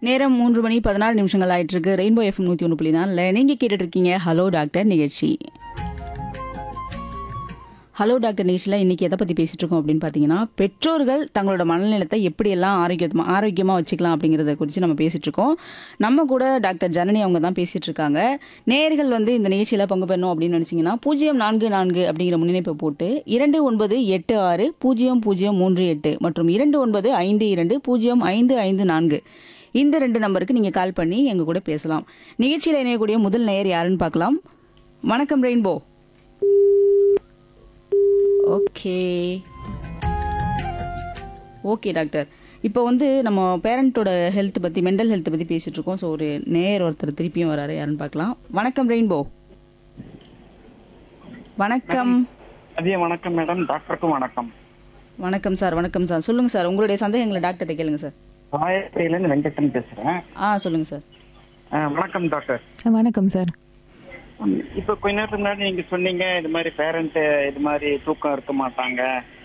நேரம் மூன்று மணி பதினாறு நிமிஷங்கள் ஆயிட்டு இருக்கு ரெயின்போ எஃப்எம் நூத்தி ஒன்று புள்ளி நாலில் நீங்க கேட்டுட்டு இருக்கீங்க ஹலோ டாக்டர் நிகழ்ச்சி ஹலோ டாக்டர் நிகழ்ச்சியில் இன்னைக்கு எதை பத்தி பேசிட்டு இருக்கோம் அப்படின்னு பார்த்தீங்கன்னா பெற்றோர்கள் தங்களோட மனநலத்தை எப்படியெல்லாம் ஆரோக்கியமா ஆரோக்கியமா வச்சுக்கலாம் அப்படிங்கறத குறித்து நம்ம பேசிட்டு இருக்கோம் நம்ம கூட டாக்டர் ஜனனி அவங்க தான் பேசிட்டு இருக்காங்க நேயர்கள் வந்து இந்த நிகழ்ச்சியில பங்கு பெறணும் அப்படின்னு நினைச்சீங்கன்னா பூஜ்ஜியம் நான்கு நான்கு அப்படிங்கிற முன்னிணைப்பை போட்டு இரண்டு ஒன்பது எட்டு ஆறு பூஜ்ஜியம் பூஜ்ஜியம் மூன்று எட்டு மற்றும் இரண்டு ஒன்பது ஐந்து இரண்டு பூஜ்ஜியம் ஐந்து ஐந்து நான்கு இந்த ரெண்டு நம்பருக்கு நீங்க கால் பண்ணி எங்க கூட பேசலாம் நிகழ்ச்சியில் இணையக்கூடிய முதல் நேயர் யாருன்னு பார்க்கலாம் வணக்கம் ரெயின்போ ஓகே ஓகே டாக்டர் இப்போ வந்து நம்ம பேரண்ட்டோட ஹெல்த் பற்றி மென்டல் ஹெல்த் பற்றி பேசிட்டு இருக்கோம் ஸோ ஒரு நேயர் ஒருத்தர் திருப்பியும் வராரு யாருன்னு பார்க்கலாம் வணக்கம் ரெயின்போ வணக்கம் மதிய வணக்கம் மேடம் டாக்டருக்கும் வணக்கம் வணக்கம் சார் வணக்கம் சார் சொல்லுங்க சார் உங்களுடைய சந்தேகங்களை டாக்டர்கிட்ட கேளுங்க சார் ராயப்பேயிலேருந்து வெங்கடன் பேசுறேன் ஆ சொல்லுங்க சார் அஹ், வணக்கம் டாக்டர் வணக்கம் சார் இப்போ கொஞ்ச நேரத்துக்கு முன்னாடி நீங்க சொன்னீங்க இது மாதிரி பேரண்ட் இது மாதிரி தூக்கம் இருக்க மாட்டாங்க